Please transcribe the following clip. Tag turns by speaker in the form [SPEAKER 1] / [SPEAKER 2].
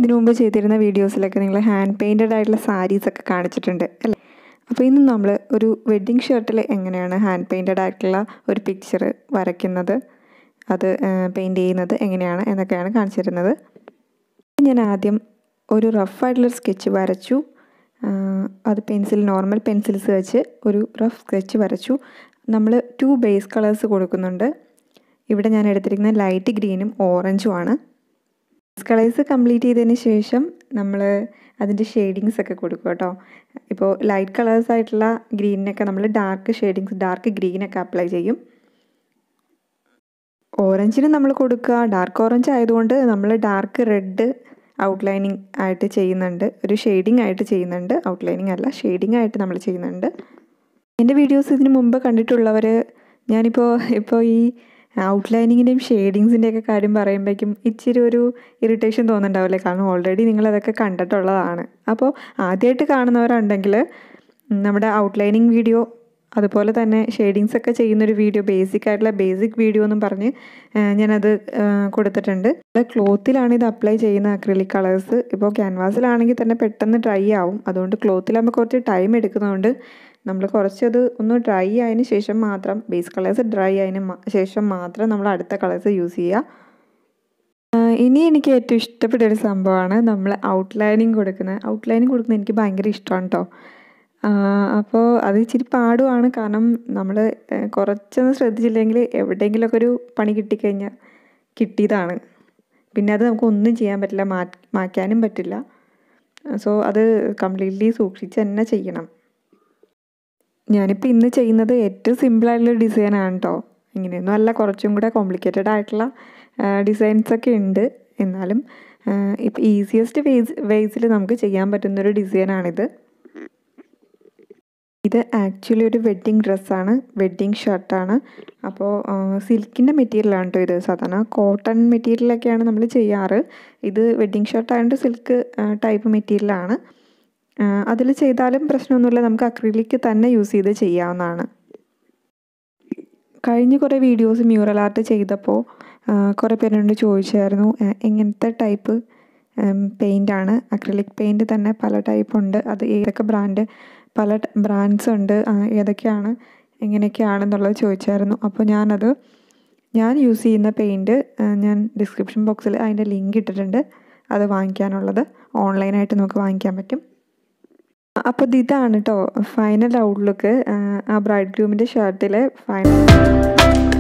[SPEAKER 1] ഇതിനു മുമ്പ് ചെയ്തിരുന്ന വീഡിയോസിലൊക്കെ നിങ്ങൾ ഹാൻഡ് പെയിൻറ്റഡ് ആയിട്ടുള്ള സാരീസൊക്കെ കാണിച്ചിട്ടുണ്ട് അല്ലേ അപ്പോൾ ഇന്ന് നമ്മൾ ഒരു വെഡ്ഡിങ് ഷർട്ടിൽ എങ്ങനെയാണ് ഹാൻഡ് പെയിൻറ്റഡ് ആയിട്ടുള്ള ഒരു പിക്ചർ വരയ്ക്കുന്നത് അത് പെയിൻറ്റ് ചെയ്യുന്നത് എങ്ങനെയാണ് എന്നൊക്കെയാണ് കാണിച്ചിരുന്നത് ഞാൻ ആദ്യം ഒരു റഫായിട്ടുള്ളൊരു സ്കെച്ച് വരച്ചു അത് പെൻസിൽ നോർമൽ പെൻസിൽസ് വെച്ച് ഒരു റഫ് സ്കെച്ച് വരച്ചു നമ്മൾ ടു ബേസ് കളേഴ്സ് കൊടുക്കുന്നുണ്ട് ഇവിടെ ഞാൻ എടുത്തിരിക്കുന്നത് ലൈറ്റ് ഗ്രീനും ഓറഞ്ചും ആണ് ബേസ് കളേഴ്സ് കംപ്ലീറ്റ് ചെയ്തതിന് ശേഷം നമ്മൾ അതിൻ്റെ ഷെയ്ഡിങ്സ് ഒക്കെ കൊടുക്കും കേട്ടോ ഇപ്പോൾ ലൈറ്റ് കളേഴ്സ് ആയിട്ടുള്ള ഗ്രീനിനൊക്കെ നമ്മൾ ഡാർക്ക് ഷെയ്ഡിങ്സ് ഡാർക്ക് ഗ്രീനൊക്കെ അപ്ലൈ ചെയ്യും ഓറഞ്ചിന് നമ്മൾ കൊടുക്കുക ഡാർക്ക് ഓറഞ്ച് ആയതുകൊണ്ട് നമ്മൾ ഡാർക്ക് റെഡ് ഔട്ട്ലൈനിങ് ആയിട്ട് ചെയ്യുന്നുണ്ട് ഒരു ഷെയ്ഡിങ് ആയിട്ട് ചെയ്യുന്നുണ്ട് ഔട്ട്ലൈനിങ് അല്ല ഷെയ്ഡിങ് ആയിട്ട് നമ്മൾ ചെയ്യുന്നുണ്ട് എൻ്റെ വീഡിയോസ് ഇതിന് മുമ്പ് കണ്ടിട്ടുള്ളവർ ഞാനിപ്പോൾ ഇപ്പോൾ ഈ ഔട്ട്ലൈനിങ്ങിൻ്റെയും ഷെയ്ഡിങ്സിൻ്റെയൊക്കെ കാര്യം പറയുമ്പോഴേക്കും ഇച്ചിരി ഒരു ഇറിറ്റേഷൻ തോന്നുന്നുണ്ടാവില്ലേ കാരണം ഓൾറെഡി നിങ്ങളതൊക്കെ കണ്ടിട്ടുള്ളതാണ് അപ്പോൾ ആദ്യമായിട്ട് കാണുന്നവരുണ്ടെങ്കിൽ നമ്മുടെ ഔട്ട്ലൈനിങ് വീഡിയോ അതുപോലെ തന്നെ ഷെയ്ഡിങ്സ് ഒക്കെ ചെയ്യുന്നൊരു വീഡിയോ ബേസിക് ആയിട്ടുള്ള ബേസിക് വീഡിയോ എന്നും പറഞ്ഞ് ഞാനത് കൊടുത്തിട്ടുണ്ട് ക്ലോത്തിലാണ് ഇത് അപ്ലൈ ചെയ്യുന്ന അക്രിലിക് കളേഴ്സ് ഇപ്പോൾ ക്യാൻവാസിലാണെങ്കിൽ തന്നെ പെട്ടെന്ന് ഡ്രൈ ആവും അതുകൊണ്ട് ക്ലോത്തിലാകുമ്പോൾ കുറച്ച് ടൈം എടുക്കുന്നതുകൊണ്ട് നമ്മൾ കുറച്ചത് ഒന്ന് ഡ്രൈ ആയതിന് ശേഷം മാത്രം ബേസ് കളേഴ്സ് ഡ്രൈ ആയതിന് ശേഷം മാത്രം നമ്മൾ അടുത്ത കളേഴ്സ് യൂസ് ചെയ്യുക ഇനി എനിക്ക് ഏറ്റവും ഇഷ്ടപ്പെട്ട ഒരു സംഭവമാണ് നമ്മൾ ഔട്ട്ലൈനിങ് കൊടുക്കുന്നത് ഔട്ട്ലൈനിങ് കൊടുക്കുന്നത് എനിക്ക് ഭയങ്കര ഇഷ്ടമാണ് കേട്ടോ അപ്പോൾ അത് ഇച്ചിരി പാടുമാണ് കാരണം നമ്മൾ കുറച്ചൊന്ന് ശ്രദ്ധിച്ചില്ലെങ്കിൽ എവിടെയെങ്കിലുമൊക്കെ ഒരു പണി കിട്ടിക്കഴിഞ്ഞാൽ കിട്ടിയതാണ് പിന്നെ അത് നമുക്ക് ഒന്നും ചെയ്യാൻ പറ്റില്ല മാ മാറ്റാനും പറ്റില്ല സോ അത് കംപ്ലീറ്റ്ലി സൂക്ഷിച്ച് തന്നെ ചെയ്യണം ഞാനിപ്പോൾ ഇന്ന് ചെയ്യുന്നത് ഏറ്റവും സിമ്പിളായിട്ടുള്ള ഡിസൈനാണ് കേട്ടോ ഇങ്ങനെയൊന്നും അല്ല കുറച്ചും കൂടെ കോംപ്ലിക്കേറ്റഡ് ആയിട്ടുള്ള ഡിസൈൻസൊക്കെ ഉണ്ട് എന്നാലും ഇപ്പോൾ ഈസിയസ്റ്റ് വേസ് വേസിൽ നമുക്ക് ചെയ്യാൻ പറ്റുന്നൊരു ഡിസൈനാണിത് ഇത് ആക്ച്വലി ഒരു വെഡ്ഡിങ് ഡ്രസ്സാണ് വെഡ്ഡിങ് ഷർട്ടാണ് അപ്പോൾ സിൽക്കിൻ്റെ മെറ്റീരിയലാണ് കേട്ടോ ഇത് സാധാരണ കോട്ടൺ മെറ്റീരിയലൊക്കെയാണ് നമ്മൾ ചെയ്യാറ് ഇത് വെഡ്ഡിങ് ഷർട്ടായതുകൊണ്ട് സിൽക്ക് ടൈപ്പ് മെറ്റീരിയലാണ് അതിൽ ചെയ്താലും പ്രശ്നമൊന്നുമില്ല നമുക്ക് അക്രിലിക്ക് തന്നെ യൂസ് ചെയ്ത് ചെയ്യാവുന്നതാണ് കഴിഞ്ഞ കുറേ വീഡിയോസ് മ്യൂറൽ ആർട്ട് ചെയ്തപ്പോൾ കുറേ പേരോട് ചോദിച്ചായിരുന്നു എങ്ങനത്തെ ടൈപ്പ് പെയിൻ്റാണ് അക്രിലിക് പെയിൻറ്റ് തന്നെ പല ടൈപ്പ് ഉണ്ട് അത് ഏതൊക്കെ ബ്രാൻഡ് പല ബ്രാൻഡ്സ് ഉണ്ട് ഏതൊക്കെയാണ് എങ്ങനെയൊക്കെയാണെന്നുള്ളത് ചോദിച്ചായിരുന്നു അപ്പോൾ ഞാനത് ഞാൻ യൂസ് ചെയ്യുന്ന പെയിൻറ്റ് ഞാൻ ഡിസ്ക്രിപ്ഷൻ ബോക്സിൽ അതിൻ്റെ ലിങ്ക് ഇട്ടിട്ടുണ്ട് അത് വാങ്ങിക്കാനുള്ളത് ഓൺലൈനായിട്ട് നമുക്ക് വാങ്ങിക്കാൻ പറ്റും അപ്പോൾ ഇതാണ് കേട്ടോ ഫൈനൽ ഔട്ട്ലുക്ക് ആ ബ്രൈഡ് ഗ്രൂമിൻ്റെ ഷർട്ടിലെ ഫൈനൽ